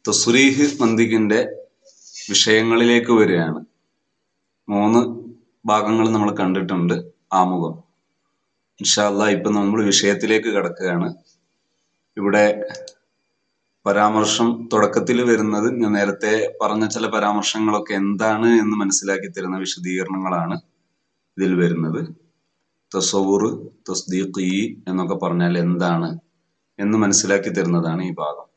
തസ്രീഹ് മന്ദിക്കിന്റെ വിഷയങ്ങളിലേക്ക് വരികയാണ് മൂന്ന് ഭാഗങ്ങൾ നമ്മൾ കണ്ടിട്ടുണ്ട് ആമുഖം ഇൻഷാല്ല ഇപ്പൊ നമ്മൾ വിഷയത്തിലേക്ക് കടക്കുകയാണ് ഇവിടെ പരാമർശം തുടക്കത്തിൽ വരുന്നത് ഞാൻ നേരത്തെ പറഞ്ഞ ചില പരാമർശങ്ങളൊക്കെ എന്താണ് എന്ന് മനസ്സിലാക്കി തരുന്ന വിശദീകരണങ്ങളാണ് ഇതിൽ വരുന്നത് തസവുർ തസ്ദീഖ് എന്നൊക്കെ പറഞ്ഞാൽ എന്താണ് എന്ന് മനസ്സിലാക്കി തരുന്നതാണ് ഈ ഭാഗം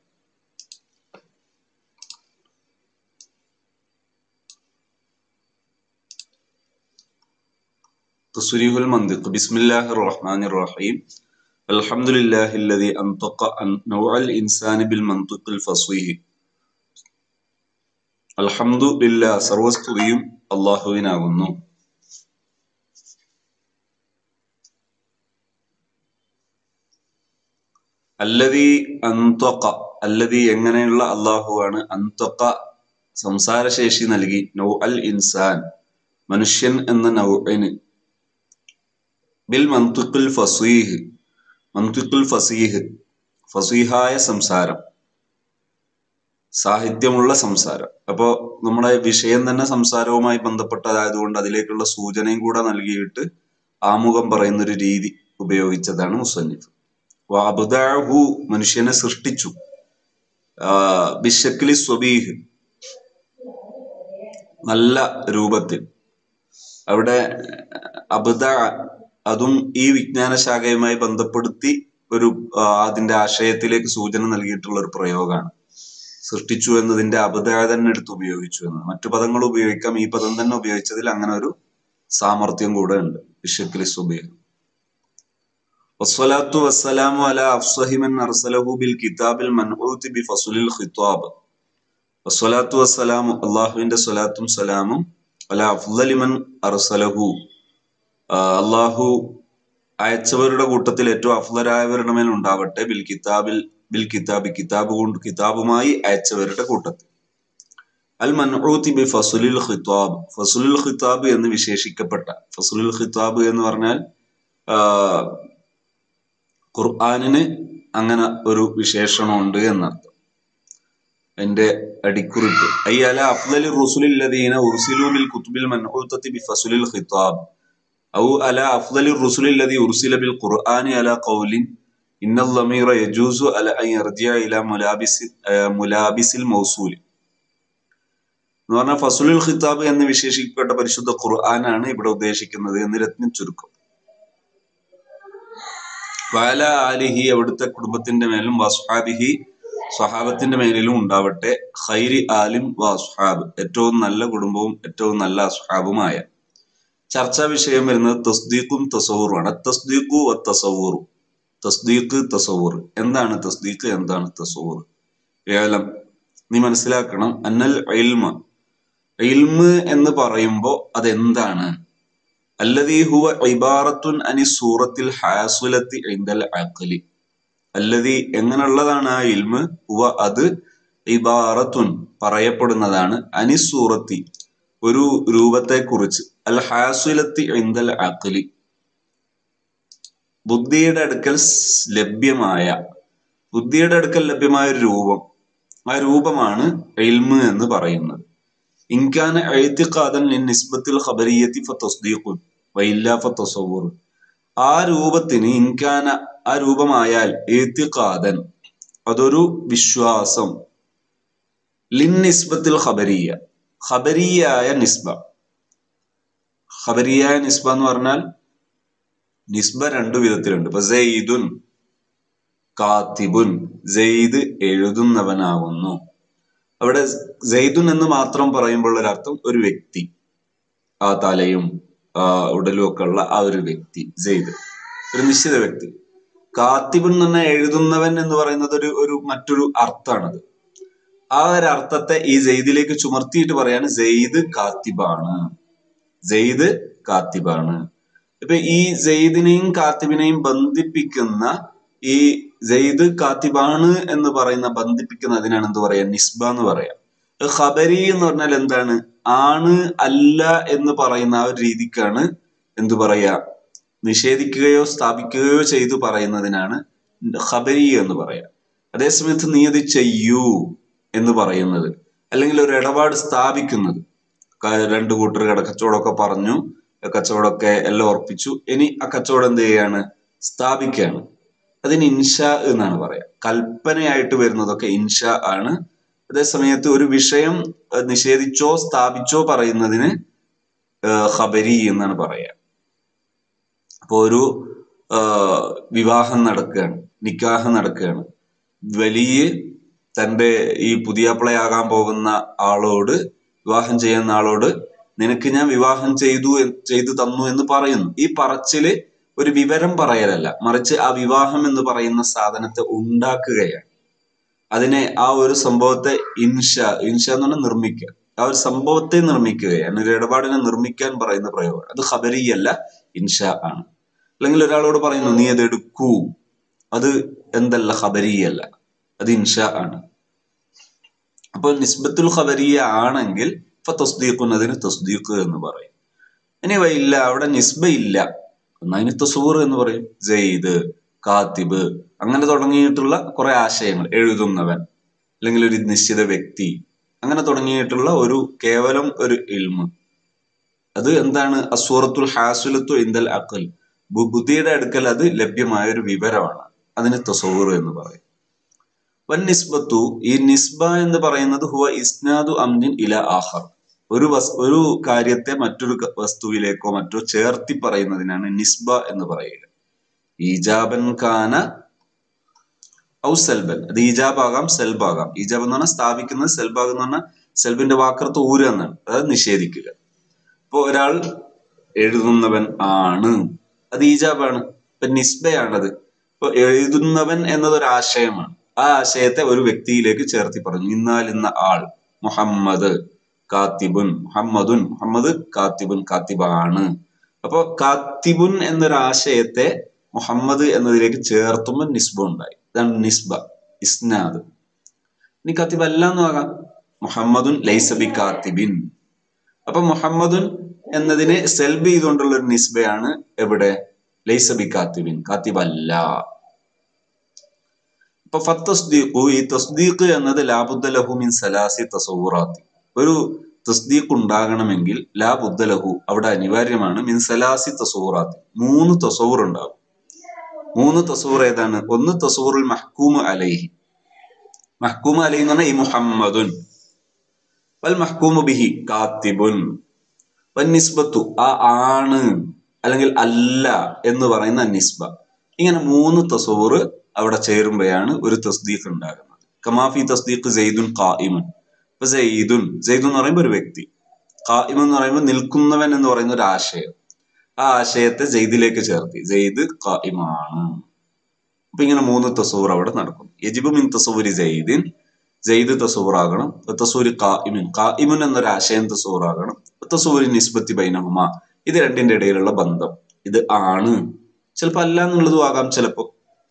تصريح المنطق بسم الله الرحمن الرحيم الحمد لله الذي أنطق عن نوع الإنسان بالمنطق الفصيح الحمد لله സർവസ്തുതിയും അള്ളാഹുവിനാകുന്നു അല്ലതി അന്തക്ക അല്ലതി എങ്ങനെയുള്ള അള്ളാഹുവാണ് അന്തക്ക സംസാരശേഷി നൽകി നൗ അൽ ഇൻസാൻ മനുഷ്യൻ എന്ന നൗഇന് ബിൽ മന്തുക്കുൽ ഫസീഹ് മന്തുക്കുൽ ഫസീഹ് ഫസീഹായ സംസാരം സാഹിത്യമുള്ള സംസാരം അപ്പോ നമ്മുടെ വിഷയം തന്നെ സംസാരവുമായി ബന്ധപ്പെട്ടതായതുകൊണ്ട് അതിലേക്കുള്ള സൂചനയും കൂടെ നൽകിയിട്ട് ആമുഖം പറയുന്ന ഒരു രീതി ഉപയോഗിച്ചതാണ് മുസന്നിഫ് വാബുദാഹു മനുഷ്യനെ സൃഷ്ടിച്ചു ബിഷക്കിലി സ്വബീഹ് നല്ല രൂപത്തിൽ അവിടെ അബുദ അതും ഈ വിജ്ഞാന ശാഖയുമായി ബന്ധപ്പെടുത്തി ഒരു അതിന്റെ ആശയത്തിലേക്ക് സൂചന നൽകിയിട്ടുള്ള ഒരു പ്രയോഗമാണ് സൃഷ്ടിച്ചു എന്നതിന്റെ അബുദായ തന്നെ എടുത്ത് ഉപയോഗിച്ചു എന്ന് മറ്റു പദങ്ങൾ ഉപയോഗിക്കാം ഈ പദം തന്നെ ഉപയോഗിച്ചതിൽ അങ്ങനെ ഒരു സാമർഥ്യം കൂടെ ഉണ്ട് ബിഷക്കിലി സുബീഹ് വസ്സലാത്തു വസ്സലാമു അല അഫ്സഹിമൻ അർസലഹു ബിൽ കിതാബിൽ മൻഊത്ത് ബി ഫസുലിൽ ഖിത്താബ് വസ്സലാത്തു വസ്സലാമു അള്ളാഹുവിന്റെ സ്വലാത്തും സലാമും അല അഫ്ലലിമൻ അർസലഹു അള്ളാഹു അയച്ചവരുടെ കൂട്ടത്തിൽ ഏറ്റവും അഫ്ലരായവരുടെ മേൽ ഉണ്ടാവട്ടെ ബിൽ കിതാബിൽ ബിൽ കിതാബി കിതാബ് കൊണ്ട് കിതാബുമായി അയച്ചവരുടെ കൂട്ടത്തിൽ അൽ മൻഊത്തി ബി ഫസുലിൽ ഖിത്താബ് ഫസുലുൽ ഖിത്താബ് എന്ന് വിശേഷിക്കപ്പെട്ട ഫസുലുൽ ഖിത്താബ് എന്ന് പറഞ്ഞാൽ ഖുർആാനിന് അങ്ങനെ ഒരു വിശേഷണമുണ്ട് എന്നർത്ഥം അതിന്റെ അടിക്കുറിപ്പ് ഐ അല അഫ്ദലി റുസുലില്ലദീന ഉർസിലു ബിൽ കുത്തുബിൽ മൻഊത്തത്തി ബി ഫസുലിൽ ഖിത്താബ് ഔ അല അഫ്ദലി റുസുലില്ലദി ഉർസില ബിൽ ഖുർആനി അല ഖൗലിൻ ഇന്ന ളമീറ യജൂസു അല അൻ യർജിഅ ഇല മുലാബിസി മുലാബിസിൽ മൗസൂൽ എന്ന് പറഞ്ഞാൽ ഫസുലുൽ ഖിത്താബ് എന്ന് വിശേഷിക്കപ്പെട്ട പരിശുദ്ധ ഖുർആനാണ് ഇവിടെ ഉദ്ദേശിക്കുന്നത് എന്ന് രത്നം ചുരുക്കം വാല ആലിഹി അവിടുത്തെ കുടുംബത്തിന്റെ മേലും വസ്ഹാബിഹി സ്വഹാബത്തിന്റെ മേലിലും ഉണ്ടാവട്ടെ ഖൈരി ആലിം വസ്ഹാബ് ഏറ്റവും നല്ല കുടുംബവും ഏറ്റവും നല്ല അസ്ഹാബുമായ ചർച്ചാ വിഷയം വരുന്നത് തസ്ദീഖും തസവൂറുമാണ് തസ്ദീഖു വ തസവൂറു തസ്ദീഖ് തസവൂർ എന്താണ് തസ്ദീഖ് എന്താണ് തസവൂർ ഏലം നീ മനസ്സിലാക്കണം അന്നൽ ഇൽമ ഇൽമ് എന്ന് പറയുമ്പോൾ അതെന്താണ് അല്ലദീ ഹുവ ഇബാറത്തുൻ അനി സൂറത്തിൽ ഹാസുലത്തി ഇന്ദൽ അഖലി അല്ലദീ എങ്ങനെയുള്ളതാണ് ആ ഇൽമ് ഹുവ അത് ഇബാറത്തുൻ പറയപ്പെടുന്നതാണ് അനി സൂറത്തി ഒരു രൂപത്തെ കുറിച്ച് അൽ ഹാസുലത്തി ഇന്ദൽ അഖലി ബുദ്ധിയുടെ അടുക്കൽ ലഭ്യമായ ബുദ്ധിയുടെ അടുക്കൽ ലഭ്യമായ ഒരു രൂപം ആ രൂപമാണ് ഇൽമ് എന്ന് പറയുന്നത് ഇൻകാന എഴുത്തിക്കാതൻ നിസ്ബത്തിൽ ഖബരിയത്തി ഫസ്ദീഖുൻ വൈല്ല ഫത്തസവൂർ ആ രൂപത്തിന് ഇൻകാന ആ രൂപമായാൽ എഴുത്തിക്കാതൻ അതൊരു വിശ്വാസം ലിൻ നിസ്ബത്തിൽ ഖബരിയ ഖബരിയായ നിസ്ബ ഖബരിയായ നിസ്ബ എന്ന് പറഞ്ഞാൽ നിസ്ബ രണ്ടു വിധത്തിലുണ്ട് ഇപ്പൊ സെയ്ദുൻ കാത്തിബുൻ സെയ്ദ് എഴുതുന്നവനാകുന്നു അവിടെ സെയ്ദുൻ എന്ന് മാത്രം പറയുമ്പോൾ ഒരർത്ഥം ഒരു വ്യക്തി ആ തലയും ആ ഉടലും ഒക്കെ ഉള്ള ആ ഒരു വ്യക്തി സെയ്ദ് ഒരു നിശ്ചിത വ്യക്തി കാത്തിബുൻ എന്ന് പറഞ്ഞാൽ എഴുതുന്നവൻ എന്ന് പറയുന്നത് ഒരു ഒരു മറ്റൊരു അർത്ഥമാണത് ആ ഒരു അർത്ഥത്തെ ഈ സെയ്ദിലേക്ക് ചുമർത്തിയിട്ട് പറയാണ് സെയ്ദ് കാത്തിബാണ് സെയ്ദ് കാത്തിബാണ് ഇപ്പൊ ഈ സെയ്ദിനെയും കാത്തിബിനെയും ബന്ധിപ്പിക്കുന്ന ഈ സെയ്ദ് കാത്തിബാണ് എന്ന് പറയുന്ന ബന്ധിപ്പിക്കുന്നതിനാണ് എന്ത് പറയാ നിസ്ബ എന്ന് പറയാം ഖബരി എന്ന് പറഞ്ഞാൽ എന്താണ് ആണ് അല്ല എന്ന് പറയുന്ന ആ ഒരു രീതിക്കാണ് എന്തു പറയാ നിഷേധിക്കുകയോ സ്ഥാപിക്കുകയോ ചെയ്തു പറയുന്നതിനാണ് ഖബരി എന്ന് പറയാം അതേസമയത്ത് നീ അത് ചെയ്യൂ എന്ന് പറയുന്നത് അല്ലെങ്കിൽ ഒരു ഇടപാട് സ്ഥാപിക്കുന്നത് ക- രണ്ട് കൂട്ടർ കട കച്ചവടമൊക്കെ പറഞ്ഞു കച്ചവടമൊക്കെ എല്ലാം ഉറപ്പിച്ചു ഇനി ആ കച്ചവടം എന്ത് ചെയ്യാണ് സ്ഥാപിക്കുകയാണ് അതിന് ഇൻഷ എന്നാണ് പറയാ കൽപ്പനയായിട്ട് വരുന്നതൊക്കെ ഇൻഷ ആണ് അതേ സമയത്ത് ഒരു വിഷയം ഏഹ്, നിഷേധിച്ചോ സ്ഥാപിച്ചോ പറയുന്നതിന് ഏഹ്, ഖബരി എന്നാണ് പറയാ അപ്പൊ ഒരു ആഹ്, വിവാഹം നടക്കുകയാണ് നിക്കാഹ് നടക്കുകയാണ് വലിയ തന്റെ ഈ പുതിയാപ്പിളയാകാൻ പോകുന്ന ആളോട് വിവാഹം ചെയ്യുന്ന ആളോട് നിനക്ക് ഞാൻ വിവാഹം ചെയ്തു എന്ന് ചെയ്തു തന്നു എന്ന് പറയുന്നു ഈ പറച്ചില് ഒരു വിവരം പറയലല്ല മറിച്ച് ആ വിവാഹം എന്ന് പറയുന്ന സാധനത്തെ ഉണ്ടാക്കുകയാണ് അതിനെ ആ ഒരു സംഭവത്തെ ഇൻഷ ഇൻഷ എന്ന് പറഞ്ഞാൽ നിർമ്മിക്കുക ആ ഒരു സംഭവത്തെ നിർമ്മിക്കുകയാണ് ഒരു ഇടപാടിനെ നിർമ്മിക്കാൻ പറയുന്ന പ്രയോഗം അത് ഖബരിയല്ല ഇൻഷ ആണ് അല്ലെങ്കിൽ ഒരാളോട് പറയുന്നു നീ അത് എടുക്കൂ അത് എന്തല്ല ഖബരിയല്ല അത് ഇൻഷ ആണ് അപ്പോൾ നിസ്ബത്തുൽ ഖബരിയ ആണെങ്കിൽ ഇപ്പൊ തസ്ദീഖുന്നതിന് തസ്ദീഖ് എന്ന് പറയും ഇനി ഇല്ല അവിടെ നിസ്ബ ഇല്ല എന്നാ അതിന് തസൂർ എന്ന് പറയും ജെയ്ദ് കാത്തിബ് അങ്ങനെ തുടങ്ങിയിട്ടുള്ള കുറെ ആശയങ്ങൾ എഴുതുന്നവൻ അല്ലെങ്കിൽ ഒരു നിശ്ചിത വ്യക്തി അങ്ങനെ തുടങ്ങിയിട്ടുള്ള ഒരു കേവലം ഒരു ഇൽമ് അത് എന്താണ് അസൂറത്തുൽ ഹാസുലത്തു ഇന്ദൽ അക്കൽ ബു- ബുദ്ധിയുടെ അടുക്കൽ അത് ലഭ്യമായ ഒരു വിവരമാണ് അതിന് തസൂർ എന്ന് പറയും വൻ നിസ്ബത്തു ഈ നിസ്ബ എന്ന് പറയുന്നത് ഹുവ ഇസ്നാദു അംദിൻ ഇല ആഹർ ഒരു വസ് ഒരു കാര്യത്തെ മറ്റൊരു ക- വസ്തുവിലേക്കോ മറ്റോ ചേർത്തി പറയുന്നതിനാണ് നിസ്ബ എന്ന് പറയുക ഈജാബൻ കാന ഔ സെൽബൻ അത് ഈജാബാകാം സെൽബാകാം ഈജാബ് എന്ന് പറഞ്ഞാൽ സ്ഥാപിക്കുന്നത് സെൽബാഗ് എന്ന് പറഞ്ഞാൽ സെൽബിന്റെ വാക്കർത്ത് ഊരുക എന്നാണ് അതായത് നിഷേധിക്കുക ഇപ്പൊ ഒരാൾ എഴുതുന്നവൻ ആണ് അത് ഈജാബാണ് ഇപ്പൊ നിസ്ബയാണത് ഇപ്പൊ എഴുതുന്നവൻ എന്നത് ഒരു ആശയമാണ് ആ ആശയത്തെ ഒരു വ്യക്തിയിലേക്ക് ചേർത്തി പറഞ്ഞു ഇന്നാൽ ഇന്ന ആൾ മുഹമ്മദ് കാത്തിബുൻ മുഹമ്മദുൻ മുഹമ്മദ് കാത്തിബുൻ കാത്തിബാണ് അപ്പൊ കാത്തിബുൻ എന്നൊരു ആശയത്തെ മുഹമ്മദ് എന്നതിലേക്ക് ചേർത്തുമ്പോൾ നിസ്ബ ഉണ്ടായി ഇതാണ് നിസ്ബ ഇസ്നാദ് ഇനി കാത്തിബ് അല്ല എന്ന് ആകാം മുഹമ്മദുൻ ലൈസബി കാത്തിബിൻ അപ്പൊ മുഹമ്മദുൻ എന്നതിനെ സെൽബ് ചെയ്തുകൊണ്ടുള്ള ഒരു നിസ്ബയാണ് എവിടെ ലൈസബി കാത്തിബിൻ കാത്തിബ് അല്ല ഇപ്പൊ ഫത്തസ്ദീഖു ഈ തസ്ദീഖ് എന്നത് ലാബുദ്ദലഹു മിൻ സലാസി തസവുറാത്തി ഒരു തസ്ദീഖ് ഉണ്ടാകണമെങ്കിൽ ലാബുദ്ദലഹു അവിടെ അനിവാര്യമാണ് മിൻ സലാസി തസവുറാത്തി മൂന്ന് തസവുർ ഉണ്ടാകും മൂന്ന് തസവുർ ഏതാണ് ഒന്ന് തസവുറുൽ മഹ്കൂമ് അലൈഹി മഹ്കൂമ് അലൈഹി എന്ന് പറഞ്ഞാൽ ഈ മുഹമ്മദുൻ വൽ മഹ്കൂമു ബിഹി കാത്തിബുൻ വൻ നിസ്ബത്തു ആ ആണ് അല്ലെങ്കിൽ അല്ല എന്ന് പറയുന്ന നിസ്ബ ഇങ്ങനെ മൂന്ന് തസവുർ അവിടെ ചേരുമ്പോഴാണ് ഒരു തസ്ദീഖ് ഉണ്ടാകുന്നത് കമാഫി തസ്ദീഖ് സെയ്ദുൻ ഖായിമുൻ ഇപ്പൊ സെയ്ദുൻ സെയ്ദ് എന്ന് പറയുമ്പോൾ ഒരു വ്യക്തി ഖായിം എന്ന് പറയുമ്പോൾ നിൽക്കുന്നവൻ എന്ന് പറയുന്ന ഒരു ആശയം ആ ആശയത്തെ സെയ്ദിലേക്ക് ചേർത്തി സെയ്ദ് ഖായിമാണ് അപ്പൊ ഇങ്ങനെ മൂന്ന് തസൂർ അവിടെ നടക്കും യജിബു മിൻ തസൂരി സെയ്ദിൻ സെയ്ദ് തസൂറാകണം തസൂരി ഖായിമിൻ ഖായിമുൻ എന്നൊരു ആശയം തസൂറാകണം തസൂരി നിസ്ബത്തി ബൈനഹുമ ഇത് രണ്ടിന്റെ ഇടയിലുള്ള ബന്ധം ഇത് ആണ് ചിലപ്പോ അല്ല എന്നുള്ളതും ആകാം ചിലപ്പോ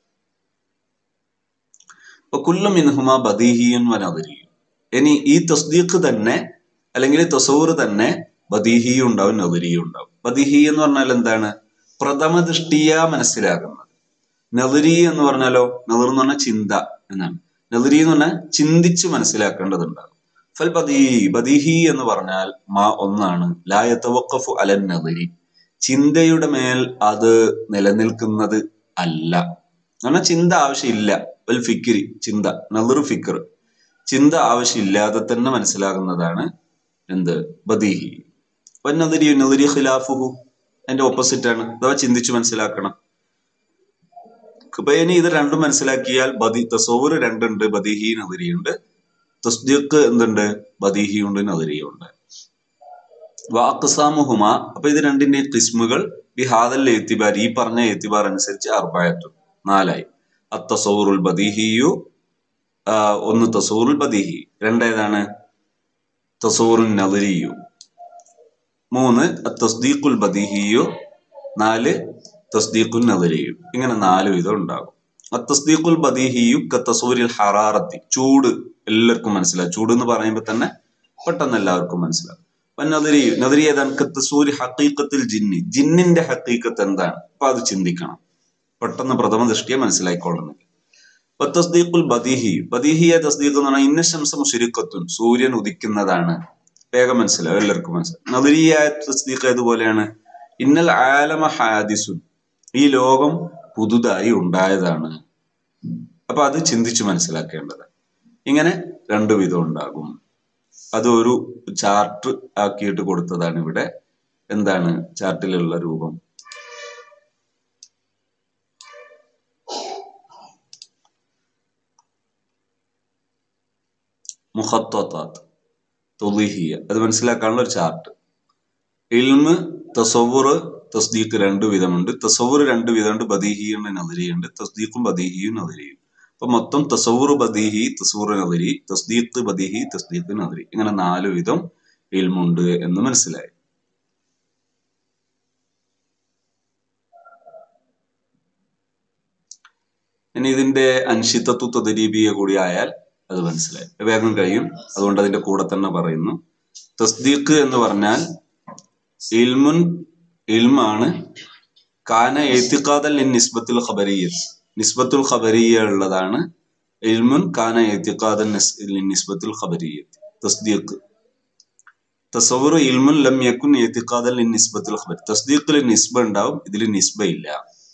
അപ്പൊ കുല്ലും മിൻഹുമ ബദീഹിയൻ വനദരിയും ഇനി ഈ തസ്ദീഖ് തന്നെ അല്ലെങ്കിൽ തസൂർ തന്നെ ബദീഹിയും ഉണ്ടാവും നദരിയും ഉണ്ടാവും ബദീഹി എന്ന് പറഞ്ഞാൽ എന്താണ് പ്രഥമ ദൃഷ്ടിയ മനസ്സിലാകുന്നത് നദരി എന്ന് പറഞ്ഞാലോ നദർ എന്ന് പറഞ്ഞാൽ ചിന്ത എന്നാണ് നദരി എന്ന് പറഞ്ഞാൽ ചിന്തിച്ച് മനസ്സിലാക്കേണ്ടതുണ്ടാകും ഫൽ ബദീ ബദീഹി എന്ന് പറഞ്ഞാൽ മാ ഒന്നാണ് ലായത്തവക്കഫു അലൻ നദരി ചിന്തയുടെ മേൽ അത് നിലനിൽക്കുന്നത് അല്ല കാരണം ചിന്ത ആവശ്യമില്ല വൽ ഫിക്കിരി ചിന്ത നദർ ഫിക്കർ ചിന്ത ആവശ്യമില്ലാതെ തന്നെ മനസ്സിലാകുന്നതാണ് എന്ത് ബദീഹി വന്നതിരി നദിരി ഖിലാഫുഹു അതിന്റെ ഓപ്പോസിറ്റ് ആണ് അഥവാ ചിന്തിച്ചു മനസ്സിലാക്കണം ഇപ്പൊ ഇനി ഇത് രണ്ടും മനസ്സിലാക്കിയാൽ ബദി തസോവർ രണ്ടുണ്ട് ബദീഹി നദിരിയുണ്ട് തസ്ദീഖ് എന്തുണ്ട് ബദീഹിയുണ്ട് നദിരിയുണ്ട് വാക്സാമുഹുമ അപ്പൊ ഇത് രണ്ടിന്റെ കിസ്മുകൾ ബിഹാദൽ എത്തിബാർ ഈ പറഞ്ഞ എത്തിബാർ അനുസരിച്ച് അർബായത്തു നാലായി അത്തസൗറുൽ ബദീഹിയു ആ, ഒന്ന് തസൂറുൽ ബദീഹി രണ്ടേതാണ് തസൂറുൻ നദരിയു മൂന്ന് തസ്ദീഖുൽ ബദീഹിയു നാല് തസ്ദീഖുൽ നദരിയു ഇങ്ങനെ നാല് വിധം ഉണ്ടാകും അത്തസ്ദീഖുൽ ബദീഹിയു കത്തസൂരിൽ ഹറാറത്തി ചൂട് എല്ലാവർക്കും മനസ്സിലാവും ചൂട് എന്ന് പറയുമ്പോൾ തന്നെ പെട്ടെന്ന് എല്ലാവർക്കും മനസ്സിലാവും അപ്പൊ നദരി നദരി ഏതാണ് കത്തസൂരി ഹക്കീക്കത്തിൽ ജിന്നി ജിന്നിന്റെ ഹക്കീക്കത്ത് എന്താണ് അപ്പൊ അത് ചിന്തിക്കണം പെട്ടെന്ന് പ്രഥമ ദൃഷ്ടിയെ മനസ്സിലായിക്കൊള്ളുന്നില്ല തസ്ദീഖുൽ ബദീഹി ബദീഹിയ തസ്ദീഖ് എന്ന് പറഞ്ഞാൽ ഇന്ന ശംസ മുഷരിക്കത്തുൻ സൂര്യൻ ഉദിക്കുന്നതാണ് വേഗം മനസ്സിലാവും എല്ലാവർക്കും മനസ്സിലാവും നദരിയായ തസ്ദീഖ് ഏതുപോലെയാണ് ഇന്നൽ ആലമ ഹാദിസുൻ ഈ ലോകം പുതുതായി ഉണ്ടായതാണ് അപ്പൊ അത് ചിന്തിച്ച് മനസ്സിലാക്കേണ്ടത് ഇങ്ങനെ രണ്ടു വിധം ഉണ്ടാകും അത് ഒരു ചാർട്ട് ആക്കിയിട്ട് കൊടുത്തതാണ് ഇവിടെ എന്താണ് ചാർട്ടിലുള്ള രൂപം മുഹത്താത്ത് തൊലിഹിയ അത് മനസ്സിലാക്കാനുള്ള ഒരു ചാർട്ട് ഇൽമ് തസവുറ് തസ്ദീഖ് രണ്ട് വിധമുണ്ട് തസവുറ് രണ്ട് വിധമുണ്ട് ബദീഹിയുണ്ട് നദരിയുണ്ട് തസ്ദീഖും ബദീഹിയും നദരിയും അപ്പൊ മൊത്തം തസവുറ് ബദീഹി തസവുറ് നദരി തസ്ദീഖ് ബദീഹി തസ്ദീഖ് നദരി ഇങ്ങനെ നാല് വിധം ഇൽമുണ്ട് എന്ന് മനസ്സിലായി ഇനി ഇതിന്റെ അൻഷിത്തത്വ തദരീബിയ കൂടി ആയാൽ അത് മനസ്സിലായി വേഗം കഴിയും അതുകൊണ്ട് അതിന്റെ കൂടെ തന്നെ പറയുന്നു തസ്ദീഖ് എന്ന് പറഞ്ഞാൽ ഇൽമുൻ ഇൽമാണ് കാന എത്തിക്കാതൽ നിസ്ബത്തുൽ ഖബരിയത്ത് നിസ്ബത്തുൽ ഖബരിയ ഉള്ളതാണ് ഇൽമുൻ കാന എത്തിക്കാതൽ നിസ്ബത്തുൽ ഖബരിയത്ത് തസ്ദീഖ് തസവർ ഇൽമുൻ ലം യക്കുൻ എത്തിക്കാതൽ നിസ്ബത്തുൽ ഖബർ തസ്ദീഖിൽ നിസ്ബ ഉണ്ടാവും ഇതിൽ നിസ്ബ ഇല്ല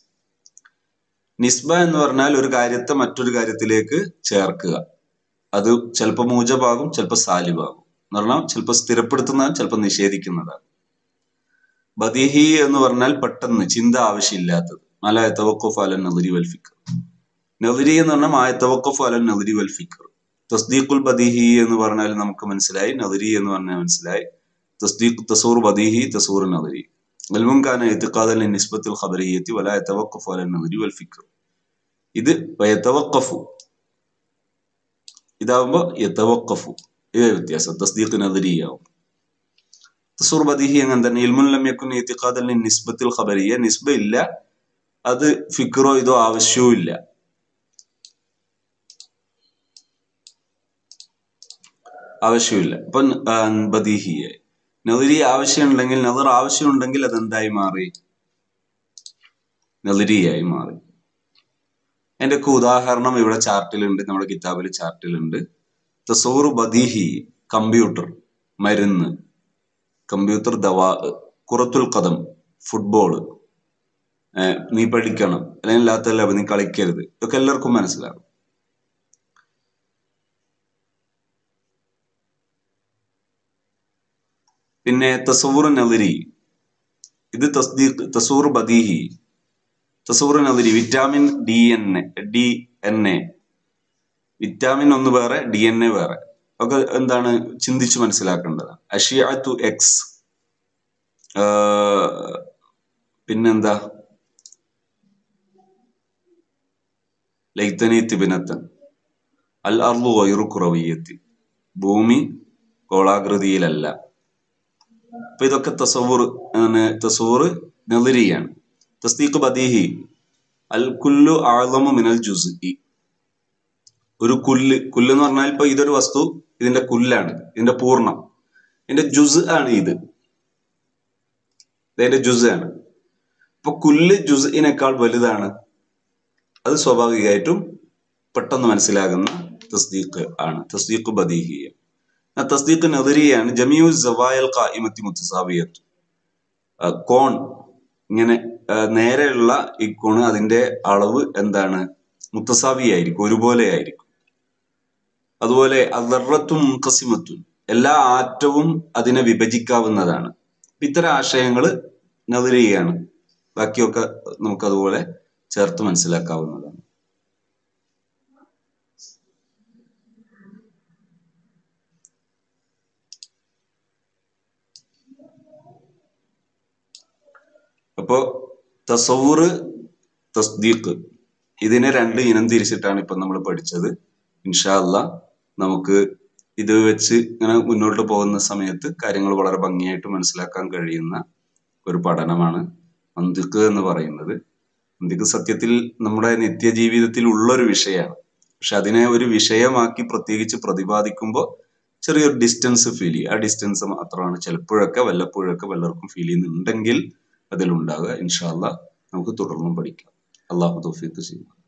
നിസ്ബ എന്ന് പറഞ്ഞാൽ ഒരു കാര്യത്തെ മറ്റൊരു കാര്യത്തിലേക്ക് ചേർക്കുക അത് ചിലപ്പോൾ മൂജബാകും ചിലപ്പോൾ സാലിബാകും എന്ന് പറഞ്ഞാൽ ചിലപ്പോൾ സ്ഥിരപ്പെടുത്തുന്നതാണ് ചിലപ്പോൾ നിഷേധിക്കുന്നതാണ് ബദീഹി എന്ന് പറഞ്ഞാൽ പെട്ടെന്ന് ചിന്ത ആവശ്യമില്ലാത്തത് മല തവക്കഫ് അലൻ നദരി വൽ ഫിക്കർ നദരി എന്ന് പറഞ്ഞാൽ മായ തവക്കഫ് അലൻ നദരി വൽ ഫിക്കർ തസ്ദീഖുൽ ബദീഹി എന്ന് പറഞ്ഞാൽ നമുക്ക് മനസ്സിലായി നദരി എന്ന് പറഞ്ഞാൽ മനസ്സിലായി തസ്ദീഖ് തസൂർ ബദീഹി തസൂർ നദരി അൽമും കാന എത്തിക്കാതൽ നിസ്ബത്തുൽ ഖബറിയത്തി വല യതവഖഫു അലൻ നദരി വൽ ഫിക്കർ ഇത് യതവഖഫു ഇതാവുമ്പോ യതവഖഫു ഇതേ വ്യത്യാസം തസ്ദീഖ് നദരിയാവും തസൂർ ബദീഹി അങ്ങനെ തന്നെ ഇൽമുൻ ലം യക്കുൻ ഇത്തിഖാദൻ നിസ്ബത്തുൽ ഖബരിയ നിസ്ബ ഇല്ല അത് ഫിക്റോ ഇതോ ആവശ്യവും ഇല്ല ആവശ്യമില്ല അപ്പൊ ബദീഹിയെ നദിരി ആവശ്യമുണ്ടെങ്കിൽ നദർ ആവശ്യമുണ്ടെങ്കിൽ അത് എന്തായി മാറി നദിരിയായി മാറി അതിന്റെ ഒക്കെ ഉദാഹരണം ഇവിടെ ചാർട്ടിലുണ്ട് നമ്മുടെ കിതാബിൽ ചാർട്ടിലുണ്ട് തസൂർ ബദീഹി കമ്പ്യൂട്ടർ മരുന്ന് കമ്പ്യൂട്ടർ ദവാ കുറത്തുൽ കഥം ഫുട്ബോള് നീ പഠിക്കണം അല്ലെങ്കിൽ അല്ലാത്തല്ല നീ കളിക്കരുത് ഇതൊക്കെ എല്ലാവർക്കും മനസ്സിലാകും പിന്നെ തസൂർ നദരി ഇത് തസ്ദീഖ് തസൂർ ബദീഹി തസൂർ നദരി vitamin D N A D N A vitamin ഒന്ന് വേറെ ഡി എൻ എ വേറെ ഒക്കെ എന്താണ് ചിന്തിച്ച് മനസ്സിലാക്കേണ്ടത് അഷിയാത്തു എക്സ് പിന്നെന്താ ലൈത്തനി തിബിനത്തൻ അൽ അർലു വൈറു കുറവീയത്തി ഭൂമി ഗോളാകൃതിയിലല്ല അപ്പൊ ഇതൊക്കെ തസവൂർ തസവൂർ നെതിരിയാണ് തസ്തീഖ് ബദീഹി അൽ കുല്ലു ആളമു മിനൽ ജുസ് ഒരു കുല്ല് കുല്ല് എന്ന് പറഞ്ഞാൽ ഇപ്പൊ ഇതൊരു വസ്തു ഇതിന്റെ കുല്ലാണ് ഇതിന്റെ പൂർണ്ണം ഇതിന്റെ ജുസ് ആണ് ഇത് ഇതിന്റെ ജുസ് ആണ് അപ്പൊ കുല്ല് ജുസിനേക്കാൾ വലുതാണ് അത് സ്വാഭാവികമായിട്ടും പെട്ടെന്ന് മനസ്സിലാകുന്ന തസ്ദീഖ് ആണ് തസ്ദീഖ് ബദീഹിയ തസ്ദീഖ് നദരിയാണ് ജമിയു സവായൽ ഖായിമത്തി മുത്തസാവിയത്ത് കോൺ ഇങ്ങനെ നേരെയുള്ള ഈ കോണ് അതിന്റെ അളവ് എന്താണ് മുത്തസാവിയായിരിക്കും ഒരുപോലെ ആയിരിക്കും അതുപോലെ അദർറത്തും മുൻകസിമത്തും എല്ലാ ആറ്റവും അതിനെ വിഭജിക്കാവുന്നതാണ് ഇത്തരം ആശയങ്ങൾ നദരിയാണ് ബാക്കിയൊക്കെ നമുക്കതുപോലെ ചേർത്ത് മനസ്സിലാക്കാവുന്നതാണ് അപ്പോ തസവുറ് തസ്ദീഖ് ഇതിനെ രണ്ട് ഇനം തിരിച്ചിട്ടാണ് ഇപ്പൊ നമ്മൾ പഠിച്ചത് ഇൻഷാ അല്ല നമുക്ക് ഇത് വെച്ച് ഇങ്ങനെ മുന്നോട്ട് പോകുന്ന സമയത്ത് കാര്യങ്ങൾ വളരെ ഭംഗിയായിട്ട് മനസ്സിലാക്കാൻ കഴിയുന്ന ഒരു പഠനമാണ് മന്തിക്ക് എന്ന് പറയുന്നത് മന്തിക്ക് സത്യത്തിൽ നമ്മുടെ നിത്യജീവിതത്തിൽ ഉള്ള ഒരു വിഷയമാണ് പക്ഷെ അതിനെ ഒരു വിഷയമാക്കി പ്രത്യേകിച്ച് പ്രതിപാദിക്കുമ്പോൾ ചെറിയൊരു ഡിസ്റ്റൻസ് ഫീൽ ചെയ്യും ആ ഡിസ്റ്റൻസ് മാത്രമാണ് ചിലപ്പോഴൊക്കെ വല്ലപ്പോഴൊക്കെ വല്ലവർക്കും ഫീൽ ചെയ്യുന്നുണ്ടെങ്കിൽ അതിലുണ്ടാകുക ഇൻഷാല്ല നമുക്ക് തുടർന്നും പഠിക്കാം അള്ളാഹു തൗഫീഖ് ചെയ്യുക